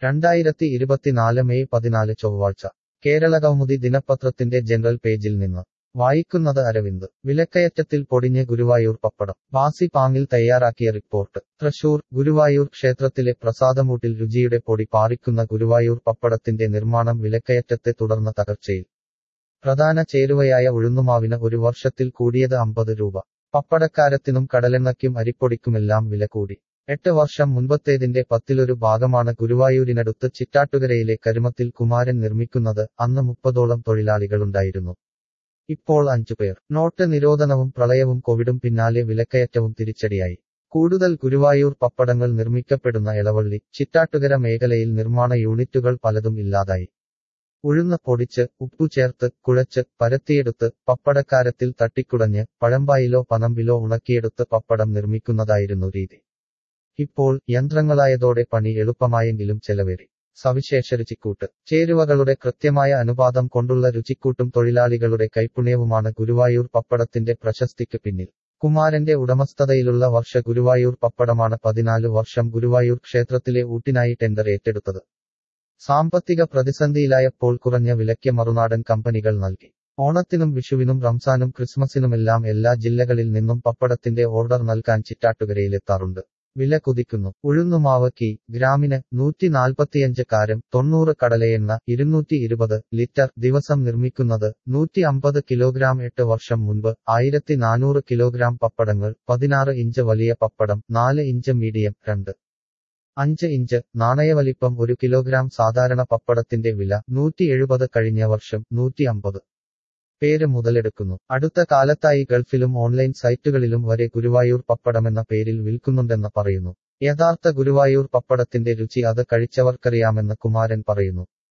രണ്ടായിരത്തി ഇരുപത്തിനാല് മെയ് പതിനാല് ചൊവ്വാഴ്ച കേരള കൗമുദി ദിനപത്രത്തിന്റെ ജനറൽ പേജിൽ നിന്ന് വായിക്കുന്നത് അരവിന്ദ് വിലക്കയറ്റത്തിൽ പൊടിഞ്ഞ് ഗുരുവായൂർ പപ്പടം ബാസി പാങ്ങിൽ തയ്യാറാക്കിയ റിപ്പോർട്ട് തൃശൂർ ഗുരുവായൂർ ക്ഷേത്രത്തിലെ പ്രസാദമൂട്ടിൽ രുചിയുടെ പൊടി പാറിക്കുന്ന ഗുരുവായൂർ പപ്പടത്തിന്റെ നിർമ്മാണം വിലക്കയറ്റത്തെ തുടർന്ന തകർച്ചയിൽ പ്രധാന ചേരുവയായ ഉഴുന്നുമാവിന് ഒരു വർഷത്തിൽ കൂടിയത് അമ്പത് രൂപ പപ്പടക്കാരത്തിനും കടലെണ്ണയ്ക്കും അരിപ്പൊടിക്കുമെല്ലാം വില കൂടി എട്ട് വർഷം മുൻപത്തേതിന്റെ പത്തിലൊരു ഭാഗമാണ് ഗുരുവായൂരിനടുത്ത് ചിറ്റാട്ടുകരയിലെ കരുമത്തിൽ കുമാരൻ നിർമ്മിക്കുന്നത് അന്ന് മുപ്പതോളം തൊഴിലാളികളുണ്ടായിരുന്നു ഇപ്പോൾ അഞ്ചുപേർ നോട്ട് നിരോധനവും പ്രളയവും കോവിഡും പിന്നാലെ വിലക്കയറ്റവും തിരിച്ചടിയായി കൂടുതൽ ഗുരുവായൂർ പപ്പടങ്ങൾ നിർമ്മിക്കപ്പെടുന്ന എളവള്ളി ചിറ്റാട്ടുകര മേഖലയിൽ നിർമ്മാണ യൂണിറ്റുകൾ പലതും ഇല്ലാതായി ഉഴുന്ന് പൊടിച്ച് ഉപ്പു ചേർത്ത് കുഴച്ച് പരത്തിയെടുത്ത് പപ്പടക്കാരത്തിൽ തട്ടിക്കുടഞ്ഞ് പഴമ്പായിലോ പനമ്പിലോ ഉണക്കിയെടുത്ത് പപ്പടം നിർമ്മിക്കുന്നതായിരുന്നു രീതി ഇപ്പോൾ യന്ത്രങ്ങളായതോടെ പണി എളുപ്പമായെങ്കിലും ചെലവേറി സവിശേഷ രുചിക്കൂട്ട് ചേരുവകളുടെ കൃത്യമായ അനുപാതം കൊണ്ടുള്ള രുചിക്കൂട്ടും തൊഴിലാളികളുടെ കൈപുണ്യവുമാണ് ഗുരുവായൂർ പപ്പടത്തിന്റെ പ്രശസ്തിക്ക് പിന്നിൽ കുമാരന്റെ ഉടമസ്ഥതയിലുള്ള വർഷ ഗുരുവായൂർ പപ്പടമാണ് പതിനാല് വർഷം ഗുരുവായൂർ ക്ഷേത്രത്തിലെ ഊട്ടിനായി ടെൻഡർ ഏറ്റെടുത്തത് സാമ്പത്തിക പ്രതിസന്ധിയിലായപ്പോൾ കുറഞ്ഞ വിലയ്ക്ക് മറുനാടൻ കമ്പനികൾ നൽകി ഓണത്തിനും വിഷുവിനും റംസാനും ക്രിസ്മസിനുമെല്ലാം എല്ലാ ജില്ലകളിൽ നിന്നും പപ്പടത്തിന്റെ ഓർഡർ നൽകാൻ ചിറ്റാട്ടുകരയിലെത്താറുണ്ട് വില കുതിക്കുന്നു ഉഴുന്നുമാവ് കി ഗ്രാമിന് നൂറ്റി നാൽപ്പത്തിയഞ്ച് കാരം തൊണ്ണൂറ് കടലയെണ്ണ ഇരുന്നൂറ്റി ഇരുപത് ലിറ്റർ ദിവസം നിർമ്മിക്കുന്നത് നൂറ്റി അമ്പത് കിലോഗ്രാം എട്ട് വർഷം മുൻപ് ആയിരത്തി നാനൂറ് കിലോഗ്രാം പപ്പടങ്ങൾ പതിനാറ് ഇഞ്ച് വലിയ പപ്പടം നാല് ഇഞ്ച് മീഡിയം രണ്ട് അഞ്ച് ഇഞ്ച് നാണയവലിപ്പം ഒരു കിലോഗ്രാം സാധാരണ പപ്പടത്തിന്റെ വില നൂറ്റി എഴുപത് കഴിഞ്ഞ വർഷം നൂറ്റി അമ്പത് പേര് മുതലെടുക്കുന്നു അടുത്ത കാലത്തായി ഗൾഫിലും ഓൺലൈൻ സൈറ്റുകളിലും വരെ ഗുരുവായൂർ പപ്പടമെന്ന പേരിൽ വിൽക്കുന്നുണ്ടെന്ന് പറയുന്നു യഥാർത്ഥ ഗുരുവായൂർ പപ്പടത്തിന്റെ രുചി അത് കഴിച്ചവർക്കറിയാമെന്ന് കുമാരൻ പറയുന്നു